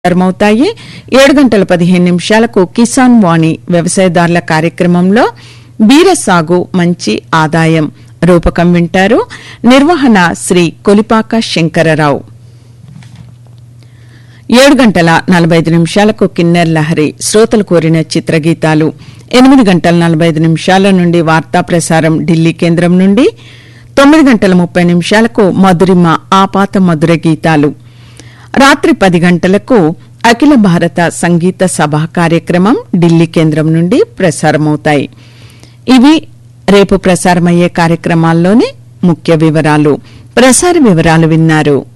ప్రారంభమవుతాయి ఏడు గంటల పదిహేను నిమిషాలకు కిసాన్ వాణి వ్యవసాయదారుల కార్యక్రమంలో బీర సాగు మంచి ఆదాయం రూపకం వింటారు నిర్వహణ శ్రీ కొలిపాక శంకరరావు ఏడు గంటల నలభై ఐదు నిమిషాలకు కిన్నెర్ లహరి శ్రోతలు కోరిన చిత్రగీతాలు ఎనిమిది గంటల నలభై ఐదు నిమిషాల నుండి వార్తా ప్రసారం ఢిల్లీ కేంద్రం నుండి తొమ్మిది గంటల ముప్పై నిమిషాలకు మధురిమ ఆపాత మధుర గీతాలు రాత్రి పది గంటలకు అఖిల భారత సంగీత సభ కార్యక్రమం ఢిల్లీ కేంద్రం నుండి ప్రసారమవుతాయి ఇవి రేపు ప్రసారమయ్యే కార్యక్రమాల్లోని ముఖ్య వివరాలు ప్రసార వివరాలు విన్నారు